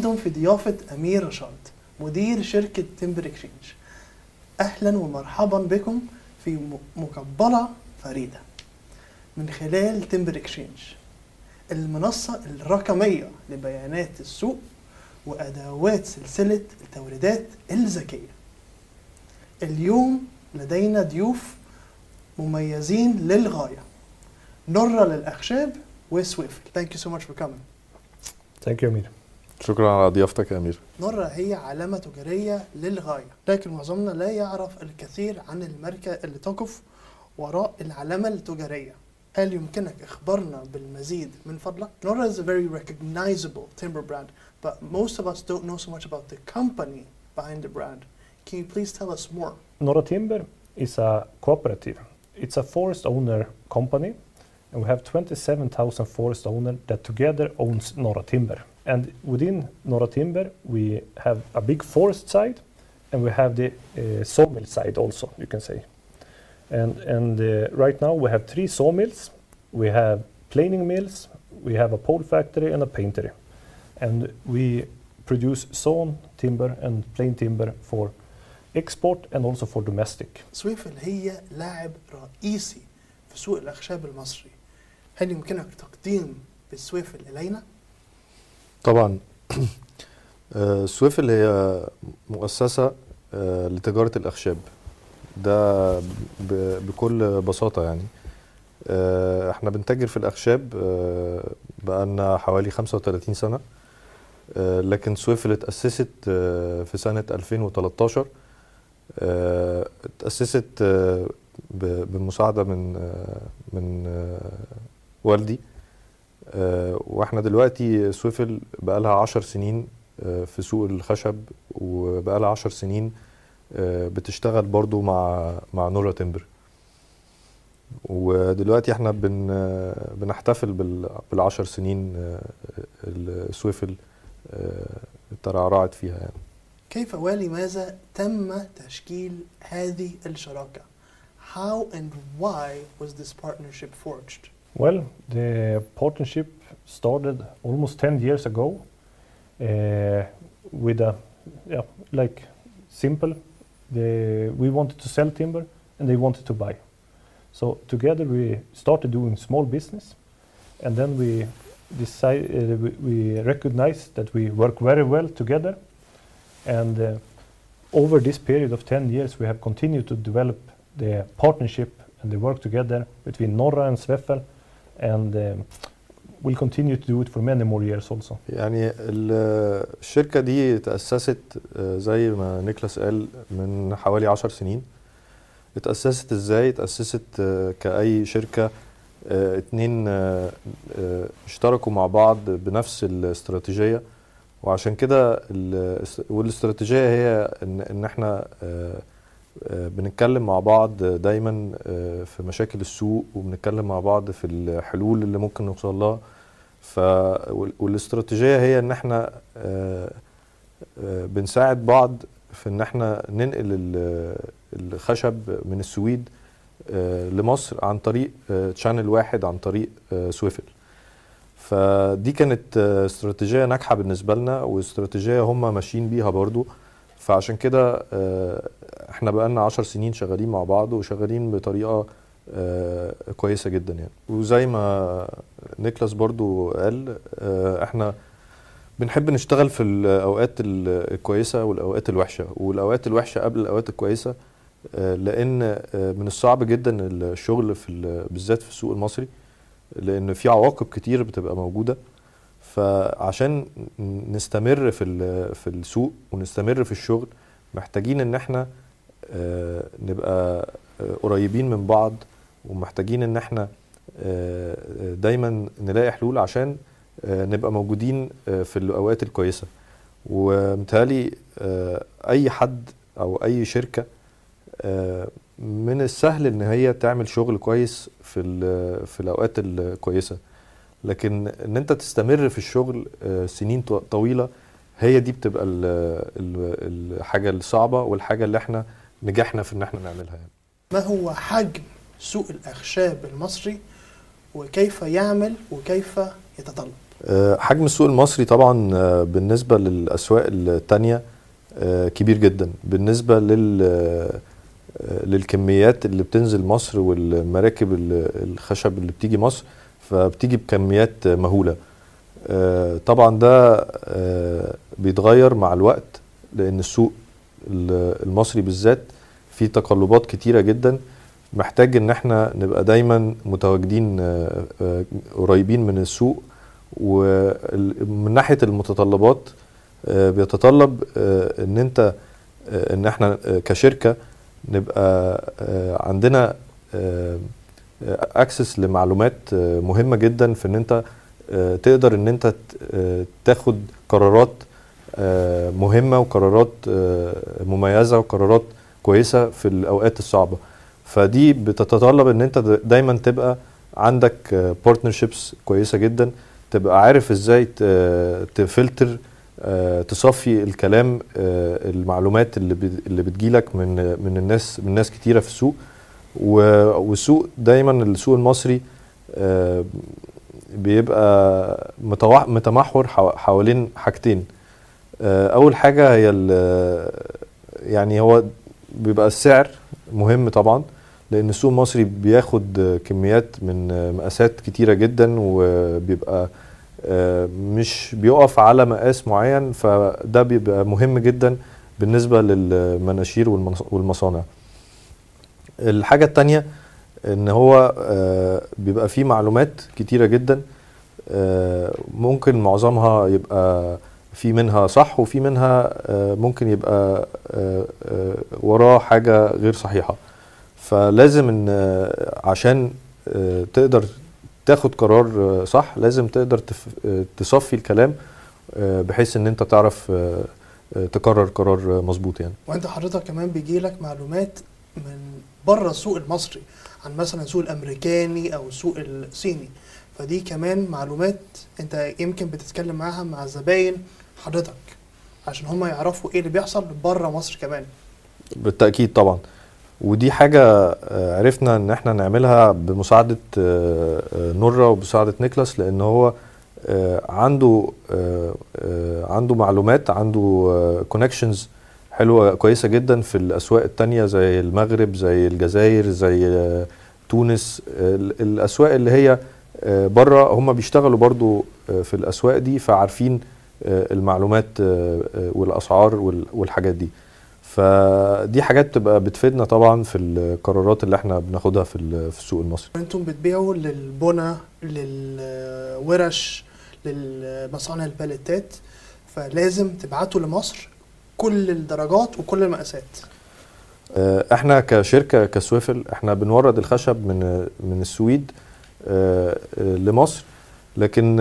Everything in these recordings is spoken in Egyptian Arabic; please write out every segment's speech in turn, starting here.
دمتم في ضيافة أمير رشاد مدير شركة تمبر اكشينج أهلا ومرحبا بكم في م- مقبلة فريدة من خلال تمبر اكشينج المنصة الرقمية لبيانات السوق وأدوات سلسلة التوريدات الذكية اليوم لدينا ضيوف مميزين للغاية نرى للأخشاب وسويفل Thank you so much for coming Thank you أمير شكرا على ضيافتك يا امير نرى هي علامة تجارية للغاية لكن معظمنا لا يعرف الكثير عن الماركة اللي تقف وراء العلامة التجارية هل يمكنك إخبارنا بالمزيد من فضلك؟ Nora is a very recognizable timber brand but most of us don't know so much about the company behind the brand Can you please tell us more? Norra Timber is a cooperative. It's a forest owner company and we have 27,000 forest owners that together owns Norra Timber. And within Norra Timber we have a big forest side and we have the uh, sawmill side also, you can say. And, and uh, right now we have three sawmills. We have planing mills, we have a pole factory and a paintery. And we produce sawn timber and plain timber for export and also for domestic. سويفل هي لاعب رئيسي في سوق الأخشاب المصري هل يمكنك تقديم بالسويفل إلينا؟ طبعا آه، سويفل هي مؤسسة آه، لتجارة الأخشاب ده ب- بكل بساطة يعني آه، احنا بنتاجر في الأخشاب آه، بقالنا حوالي 35 سنة آه، لكن سويفل اتأسست آه، في سنة 2013 آه، اتأسست آه، ب- بمساعدة من آه، من آه، والدي آه، واحنا دلوقتي سويفل بقالها عشر سنين آه، في سوق الخشب وبقالها عشر سنين آه، بتشتغل برضو مع مع نورا تمبر ودلوقتي احنا بن آه، بنحتفل بال- بالعشر سنين آه، السويفل آه، ترعرعت فيها يعني كيف ولماذا تم تشكيل هذه الشراكة؟ How and why was this partnership forged? Well, the partnership started almost 10 years ago uh, with a, yeah, like simple. The, we wanted to sell timber and they wanted to buy. So together we started doing small business and then we decided, uh, we, we recognized that we work very well together and uh, over this period of 10 years we have continued to develop the partnership and the work together between Norra and Sveffel and um, we'll continue to do it for many more years also. يعني ال- الشركة دي تأسست آه، زي ما نيكلاس قال من حوالي عشر سنين اتأسست ازاي؟ اتأسست آه، كأي شركة آه، اتنين آه، آه، اشتركوا مع بعض بنفس الاستراتيجية وعشان كده ال- والاستراتيجية هي ان ان احنا آه، آه، بنتكلم مع بعض دايما آه، في مشاكل السوق وبنتكلم مع بعض في الحلول اللي ممكن نوصل لها ف وال- والاستراتيجيه هي ان احنا آه، آه، بنساعد بعض في ان احنا ننقل ال- الخشب من السويد آه، لمصر عن طريق تشانل واحد عن طريق آه، سويفل فدي كانت آه، استراتيجيه ناجحه بالنسبه لنا واستراتيجيه هم ماشيين بيها برضو فعشان كده آه، احنا بقالنا عشر سنين شغالين مع بعض وشغالين بطريقه آه، كويسه جدا يعني وزي ما نيكلاس برضو قال آه، احنا بنحب نشتغل في الاوقات ال- الكويسه والاوقات الوحشه والاوقات الوحشه قبل الاوقات الكويسه آه، لان آه، من الصعب جدا الشغل في ال- بالذات في السوق المصري لان في عواقب كتير بتبقى موجوده فعشان نستمر في ال- في السوق ونستمر في الشغل محتاجين ان احنا آه، نبقى آه، قريبين من بعض ومحتاجين ان احنا آه، آه، دايما نلاقي حلول عشان آه، نبقى موجودين آه، في الاوقات الكويسه ومتهيألي آه، اي حد او اي شركه آه، من السهل ان هي تعمل شغل كويس في ال- في الاوقات الكويسه لكن ان انت تستمر في الشغل آه، سنين طو- طويله هي دي بتبقى ال- ال- الحاجه الصعبه والحاجه اللي احنا نجحنا في ان احنا نعملها يعني. ما هو حجم سوق الأخشاب المصري وكيف يعمل وكيف يتطلب آه، حجم السوق المصري طبعا آه، بالنسبة للأسواق التانية آه، كبير جدا بالنسبة لل آه، للكميات اللي بتنزل مصر والمراكب ال- الخشب اللي بتيجي مصر فبتيجي بكميات مهولة آه، طبعا ده آه، بيتغير مع الوقت لأن السوق ال- المصري بالذات فيه تقلبات كتيرة جدا محتاج ان احنا نبقى دايما متواجدين آه، آه، قريبين من السوق ومن ناحية المتطلبات آه، بيتطلب آه، ان انت آه، ان احنا آه، كشركة نبقى آه، عندنا اكسس لمعلومات آه، مهمة جدا في ان انت آه، تقدر ان انت ت- آه، تاخد قرارات آه، مهمة وقرارات آه، مميزة وقرارات كويسة في الأوقات الصعبة فدي بتتطلب ان انت د- دايما تبقى عندك بارتنرشيبس كويسة جدا تبقى عارف ازاي ت- تفلتر آه، تصفي الكلام آه، المعلومات اللي بت- اللي بتجيلك من من الناس من ناس كتيرة في السوق و- والسوق دايما السوق المصري آه، بيبقى متوا- متمحور حو- حوالين حاجتين آه، اول حاجه هي ال- يعني هو بيبقى السعر مهم طبعا لان السوق المصري بياخد كميات من مقاسات كتيره جدا وبيبقى آه، مش بيقف على مقاس معين فده بيبقى مهم جدا بالنسبه للمناشير والمنص- والمصانع الحاجه التانية ان هو آه، بيبقى فيه معلومات كتيره جدا آه، ممكن معظمها يبقى في منها صح وفي منها آه، ممكن يبقى آه، آه، وراه حاجة غير صحيحة فلازم ان آه، عشان آه، تقدر تاخد قرار آه، صح لازم تقدر تف- آه، تصفي الكلام آه، بحيث ان انت تعرف آه، آه، تقرر قرار آه، مظبوط يعني وانت حضرتك كمان بيجي لك معلومات من بره السوق المصري عن مثلا السوق الامريكاني او السوق الصيني فدي كمان معلومات انت يمكن بتتكلم معاها مع زباين حضرتك عشان هم يعرفوا ايه اللي بيحصل بره مصر كمان بالتأكيد طبعا ودي حاجة آه، عرفنا ان احنا نعملها بمساعدة آه، آه، نورا وبمساعدة نيكلاس لان هو آه، عنده آه، آه، عنده معلومات عنده كونكشنز حلوة كويسة جدا في الأسواق التانية زي المغرب زي الجزائر زي آه، تونس آه، ال- الأسواق اللي هي آه، بره هم بيشتغلوا برضو آه، في الأسواق دي فعارفين آه، المعلومات آه، آه، والأسعار وال- والحاجات دي فدي حاجات بتبقى بتفيدنا طبعا في القرارات اللي احنا بناخدها في ال- في السوق المصري انتم بتبيعوا للبنى للورش للمصانع الباليتات فلازم تبعتوا لمصر كل الدرجات وكل المقاسات آه، احنا كشركه كسويفل احنا بنورد الخشب من من السويد آه، آه، لمصر لكن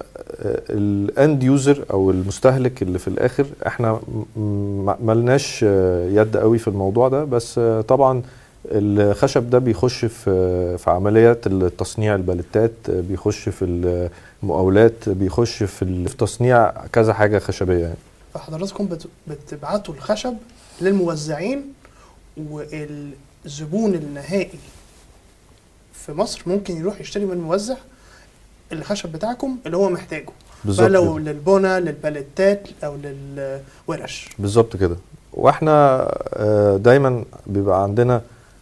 الاند يوزر او المستهلك اللي في الاخر احنا م- م- ملناش آه، يد قوي في الموضوع ده بس آه، طبعا الخشب ده بيخش في في عمليات التصنيع الباليتات آه، بيخش في المقاولات بيخش في ال- في تصنيع كذا حاجه خشبيه يعني فحضراتكم بت- بتبعتوا الخشب للموزعين والزبون النهائي في مصر ممكن يروح يشتري من موزع الخشب بتاعكم اللي هو محتاجه بقى بالظبط لو كده. للبنى للباليتات او للورش بالظبط كده واحنا آه، دايما بيبقى عندنا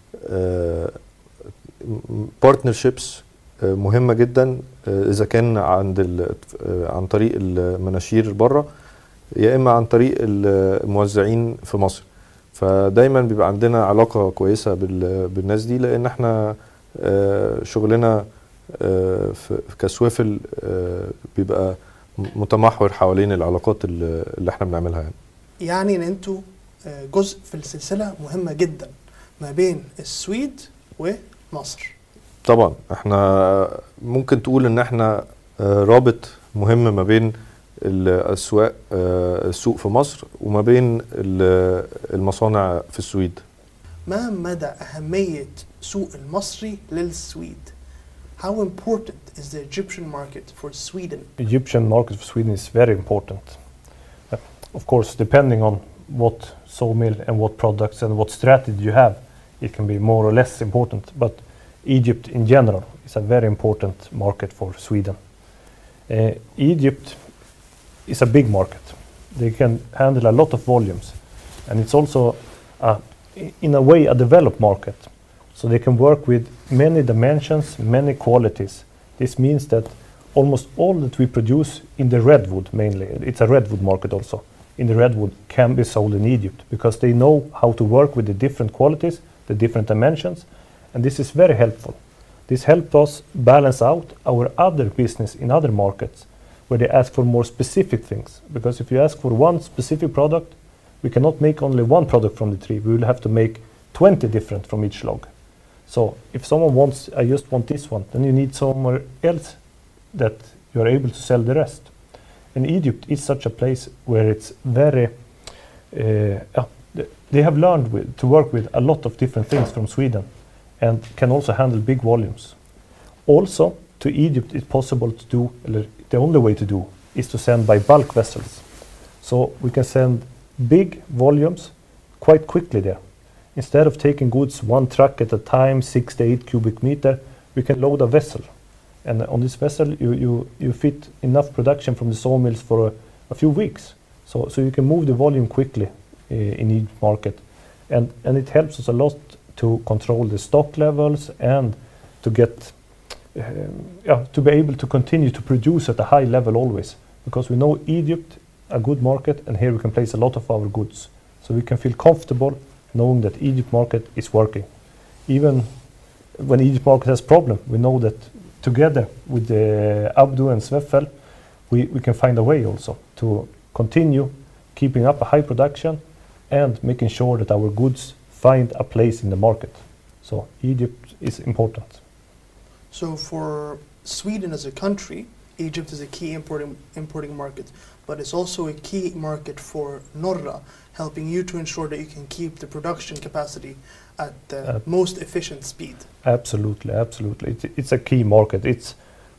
بارتنرشيبس مهمه جدا آه، اذا كان عند ال- آه، عن طريق المناشير بره يا اما عن طريق الموزعين في مصر فدايما بيبقى عندنا علاقه كويسه بال- بالناس دي لان احنا آه، شغلنا آه، في في كسويفل آه، بيبقى متمحور حوالين العلاقات اللي اللي احنا بنعملها يعني يعني ان انتوا آه، جزء في السلسله مهمه جدا ما بين السويد ومصر طبعا احنا ممكن تقول ان احنا آه، رابط مهم ما بين الاسواق آه، السوق في مصر وما بين ال- المصانع في السويد ما مدى أهمية سوق المصري للسويد؟ How important is the Egyptian market for Sweden? Egyptian market for Sweden is very important. Uh, Of course, depending on what sawmill and what products and what strategy you have, it can be more or less important. But Egypt in general is a very important market for Sweden. Uh, Egypt is a big market. They can handle a lot of volumes, and it's also, a, in a way, a developed market. So they can work with many dimensions, many qualities. This means that almost all that we produce in the redwood mainly, it's a redwood market also, in the redwood can be sold in Egypt because they know how to work with the different qualities, the different dimensions, and this is very helpful. This helped us balance out our other business in other markets where they ask for more specific things. Because if you ask for one specific product, we cannot make only one product from the tree. We will have to make 20 different from each log. So if someone wants, I just want this one, then you need somewhere else that you are able to sell the rest. And Egypt is such a place where it's very, uh, yeah, th- they have learned with, to work with a lot of different things from Sweden and can also handle big volumes. Also, to Egypt, it's possible to do, eller the only way to do is to send by bulk vessels. So we can send big volumes quite quickly there. Instead of taking goods one truck at a time, six to eight cubic meter, we can load a vessel. And on this vessel, you, you, you fit enough production from the sawmills for a, a few weeks. So, so you can move the volume quickly uh, in each market. And, and it helps us a lot to control the stock levels and to get um, yeah, to be able to continue to produce at a high level always. Because we know Egypt, a good market, and here we can place a lot of our goods. So we can feel comfortable knowing that Egypt market is working. Even when Egypt market has problem, we know that together with the Abdu and Sveffel, we, we can find a way also to continue keeping up a high production and making sure that our goods find a place in the market. So Egypt is important. So for Sweden as a country, Egypt is a key importing importing market, but it's also a key market for Norra, helping you to ensure that you can keep the production capacity at the Uh, most efficient speed. Absolutely, absolutely. It's, it's a key market. It's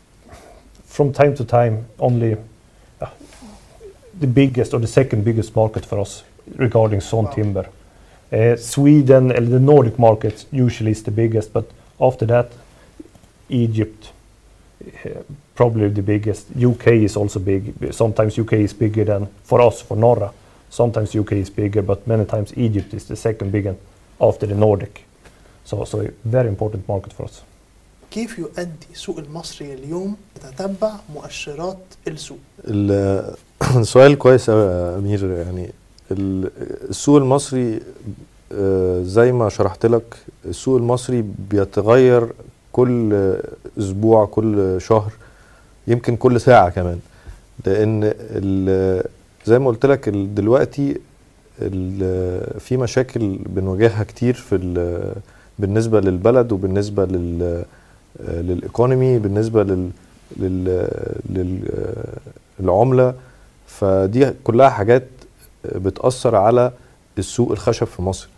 from time to time only uh, the biggest or the second biggest market for us regarding sawn Wow. timber. Uh, Sweden and the Nordic markets usually is the biggest, but after that, Egypt uh, probably the biggest. UK is also big. Sometimes UK is bigger than for us for Norra. Sometimes UK is bigger, but many times Egypt is the second biggest after the Nordic. So, so a very important market for us. كيف يؤدي السوق المصري اليوم يتتبع مؤشرات السوق؟ ال- سؤال كويس قوي يا امير يعني ال- السوق المصري آه، زي ما شرحت لك السوق المصري بيتغير كل اسبوع كل شهر يمكن كل ساعه كمان لان ال- زي ما قلت لك ال- دلوقتي ال- في مشاكل بنواجهها كتير في ال- بالنسبه للبلد وبالنسبه لل للايكونومي بالنسبه لل لل لل العمله فدي كلها حاجات بتأثر على السوق الخشب في مصر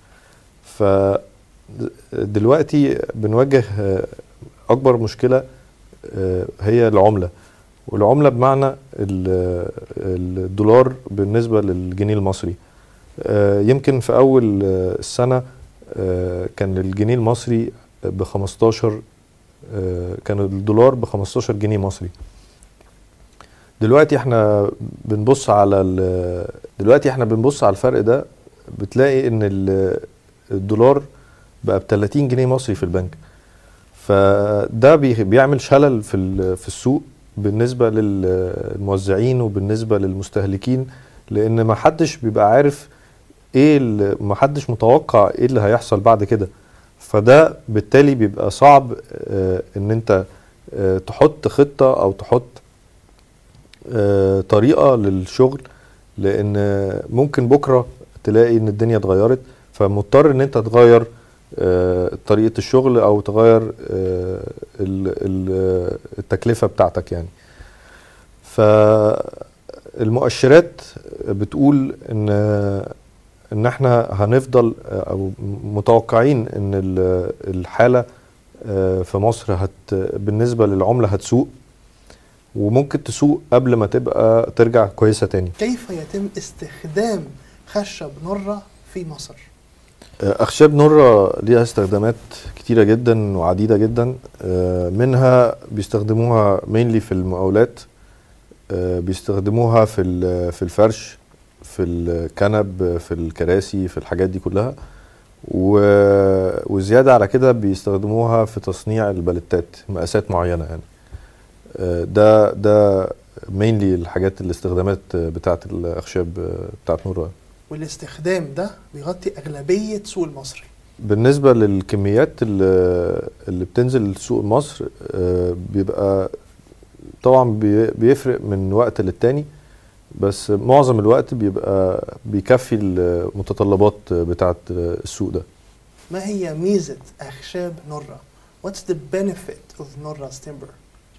فدلوقتي بنواجه أكبر مشكلة هي العملة والعملة بمعنى ال- الدولار بالنسبة للجنيه المصري يمكن في أول السنة كان الجنيه المصري ب 15 كان الدولار ب 15 جنيه مصري دلوقتي احنا بنبص على ال- دلوقتي احنا بنبص على الفرق ده بتلاقي ان ال- الدولار بقى ب 30 جنيه مصري في البنك فده بي- بيعمل شلل في ال- في السوق بالنسبه للموزعين وبالنسبه للمستهلكين لان ما حدش بيبقى عارف ايه ال- ما حدش متوقع ايه اللي هيحصل بعد كده فده بالتالي بيبقى صعب آه، ان انت آه، تحط خطه او تحط آه، طريقه للشغل لان ممكن بكره تلاقي ان الدنيا اتغيرت فمضطر ان انت تغير آه، طريقه الشغل او تغير آه، ال- ال- التكلفه بتاعتك يعني فالمؤشرات بتقول ان ان احنا هنفضل او متوقعين ان ال- الحاله آه، في مصر هت بالنسبه للعمله هتسوق وممكن تسوق قبل ما تبقى ترجع كويسه تاني كيف يتم استخدام خشب نرة في مصر؟ أخشاب نورة ليها استخدامات كتيرة جدا وعديدة جدا آه، منها بيستخدموها mainly في المقاولات آه، بيستخدموها في ال- في الفرش في الكنب في الكراسي في الحاجات دي كلها و- وزياده على كده بيستخدموها في تصنيع الباليتات مقاسات معينه يعني آه، ده ده مينلي الحاجات الاستخدامات بتاعت الاخشاب بتاعت نورا والاستخدام ده بيغطي اغلبيه سوق المصري بالنسبة للكميات اللي اللي بتنزل سوق مصر آه، بيبقى طبعا بي- بيفرق من وقت للتاني بس معظم الوقت بيبقى بيكفي المتطلبات بتاعة السوق ده ما هي ميزه اخشاب نورا What's the benefit of Norra's timber?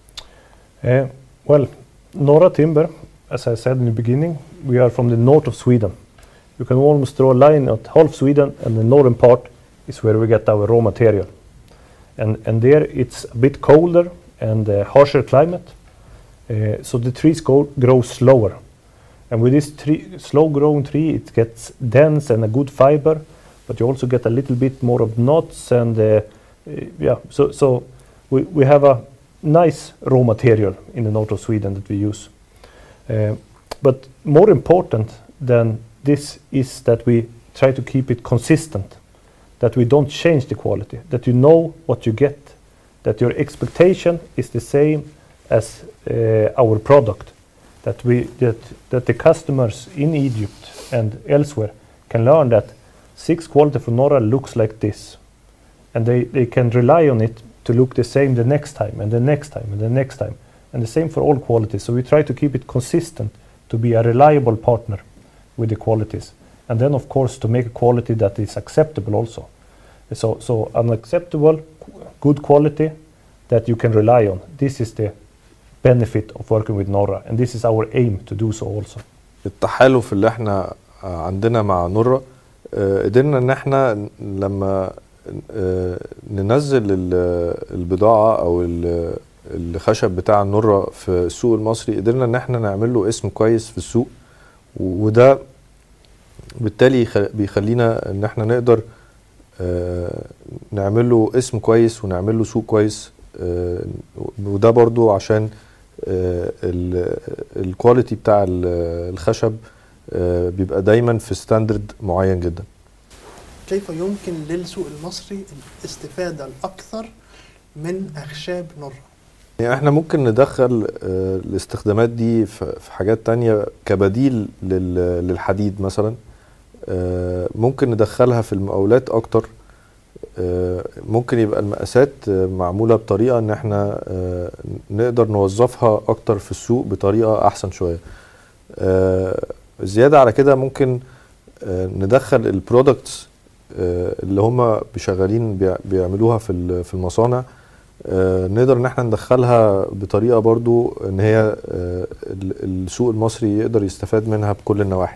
Uh, well, Norra Timber, as I said in the beginning, we are from the north of Sweden. You can almost draw a line at half Sweden, and the northern part is where we get our raw material. And, and there it's a bit colder and uh, harsher climate, uh, so the trees go, grow slower. And with this tree, slow growing tree, it gets dense and a good fiber, but you also get a little bit more of knots and uh, uh, yeah, so, so we, we have a nice raw material in the north of Sweden that we use. Uh, but more important than this is that we try to keep it consistent, that we don't change the quality, that you know what you get, that your expectation is the same as uh, our product, that we that that the customers in Egypt and elsewhere can learn that six quality from Nora looks like this, and they, they can rely on it to look the same the next time and the next time and the next time and the same for all qualities so we try to keep it consistent to be a reliable partner with the qualities and then of course to make a quality that is acceptable also so so an acceptable qu- good quality that you can rely on this is the benefit of working with Nora and this is our aim to do so also التحالف اللي احنا عندنا مع نورا آه، قدرنا ان احنا لما آه، ننزل ال- البضاعة او ال- الخشب بتاع النورا في السوق المصري قدرنا ان احنا نعمل له اسم كويس في السوق وده بالتالي يخ- بيخلينا ان احنا نقدر آه، نعمل له اسم كويس ونعمل له سوق كويس آه، وده برضو عشان آه، ال- الكواليتي بتاع ال- الخشب آه، بيبقى دايما في ستاندرد معين جدا كيف يمكن للسوق المصري الاستفادة الأكثر من أخشاب نورا؟ يعني احنا ممكن ندخل آه، الاستخدامات دي في في حاجات تانية كبديل لل- للحديد مثلا آه، ممكن ندخلها في المقاولات اكتر آه، ممكن يبقى المقاسات آه، معمولة بطريقة ان احنا آه، نقدر نوظفها اكتر في السوق بطريقة احسن شوية آه، زيادة على كده ممكن آه، ندخل البرودكتس اللي هم شغالين بيع- بيعملوها في ال- في المصانع آه، نقدر ان احنا ندخلها بطريقه برضو ان هي آه، ال- السوق المصري يقدر يستفاد منها بكل النواحي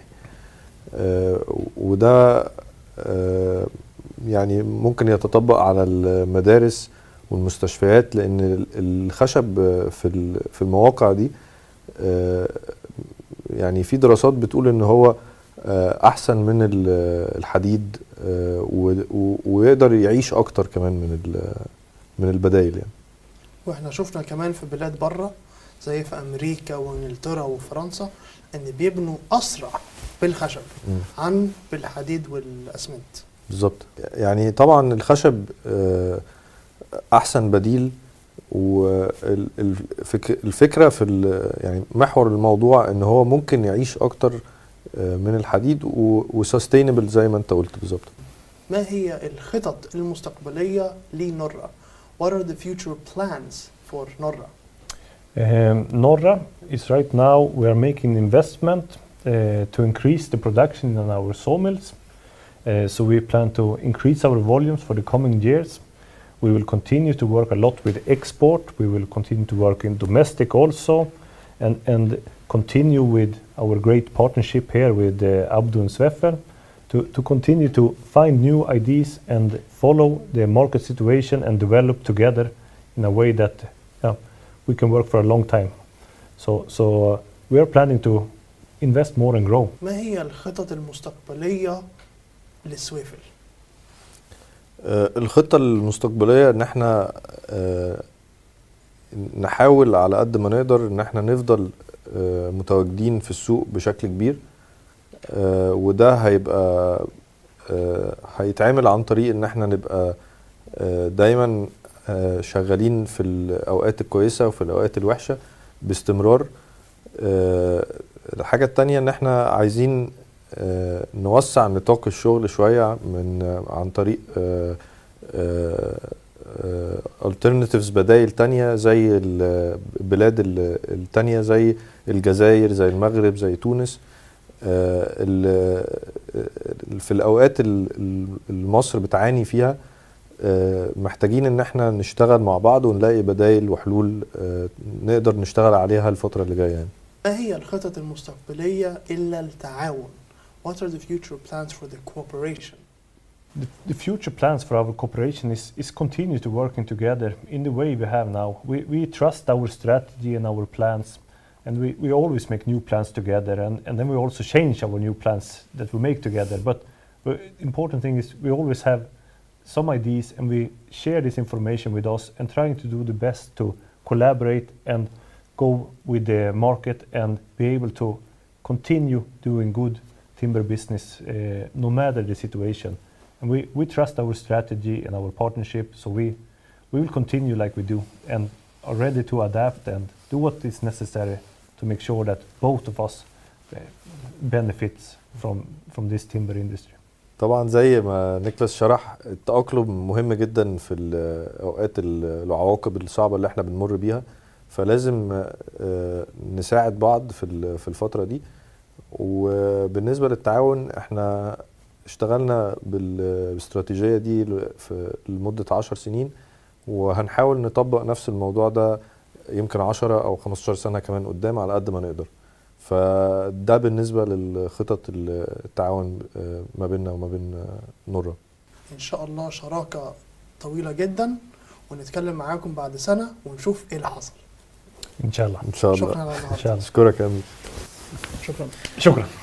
آه، وده آه، يعني ممكن يتطبق على المدارس والمستشفيات لان ال- الخشب آه، في ال- في المواقع دي آه، يعني في دراسات بتقول ان هو آه، احسن من ال- الحديد آه، و- و- ويقدر يعيش اكتر كمان من ال- من البدايل يعني واحنا شفنا كمان في بلاد بره زي في أمريكا وإنجلترا وفرنسا إن بيبنوا أسرع بالخشب عن بالحديد والأسمنت بالظبط يعني طبعا الخشب آه، احسن بديل والفكره في ال- يعني محور الموضوع ان هو ممكن يعيش اكتر آه، من الحديد وسستينبل زي ما انت قلت بالظبط ما هي الخطط المستقبلية لنورا؟ What are the future plans for Norra? Um, Norra is right now we are making investment uh, to increase the production in our sawmills. Uh, so we plan to increase our volumes for the coming years. We will continue to work a lot with export. We will continue to work in domestic also, and and continue with our great partnership here with uh, Abdu and Sweffer to, to continue to find new ideas and follow the market situation and develop together in a way that yeah, we can work for a long time. So, so uh, we are planning to invest more and grow. ما هي الخطط المستقبلية للسويفل؟ آه، الخطة المستقبلية ان احنا آه، نحاول على قد ما نقدر ان احنا نفضل آه، متواجدين في السوق بشكل كبير آه، وده هيبقى آه، هيتعمل عن طريق ان احنا نبقى آه، دايما آه، شغالين في الاوقات الكويسه وفي الاوقات الوحشه باستمرار آه، الحاجه التانية ان احنا عايزين آه، نوسع نطاق الشغل شويه من آه، عن طريق آه، آه، آه، alternatives بدائل تانية زي البلاد ال- التانية زي الجزائر زي المغرب زي تونس آه، ال- ال- في الأوقات ال- ال- اللي مصر بتعاني فيها آه، محتاجين ان احنا نشتغل مع بعض ونلاقي بدائل وحلول آه، نقدر نشتغل عليها الفترة اللي جاية يعني. ما هي الخطط المستقبلية إلا التعاون What are the future plans for the cooperation The, the future plans for our cooperation is, is continue to working together in the way we have now. We, we trust our strategy and our plans, and we, we always make new plans together, and, and then we also change our new plans that we make together. But the important thing is we always have some ideas and we share this information with us and trying to do the best to collaborate and go with the market and be able to continue doing good timber business uh, no matter the situation. And we, we trust our strategy and our partnership, so we, we will continue like we do and are ready to adapt and do what is necessary to make sure that both of us uh, benefits from, from this timber industry. طبعا زي ما نيكلاس شرح التأقلم مهم جدا في الأوقات ال- العواقب الصعبة اللي احنا بنمر بيها فلازم آه، نساعد بعض في ال- في الفترة دي وبالنسبة للتعاون احنا اشتغلنا بال- بالاستراتيجية دي ل- في لمدة عشر سنين وهنحاول نطبق نفس الموضوع ده يمكن 10 أو 15 سنة كمان قدام على قد ما نقدر فده بالنسبة للخطط التعاون آه، ما بيننا وما بين آه، نورا إن شاء الله شراكة طويلة جدا ونتكلم معاكم بعد سنة ونشوف إيه اللي حصل إن شاء الله إن شاء شكرا الله على إن النهاردة شاء الله أشكرك يا أمير شكرا شكرا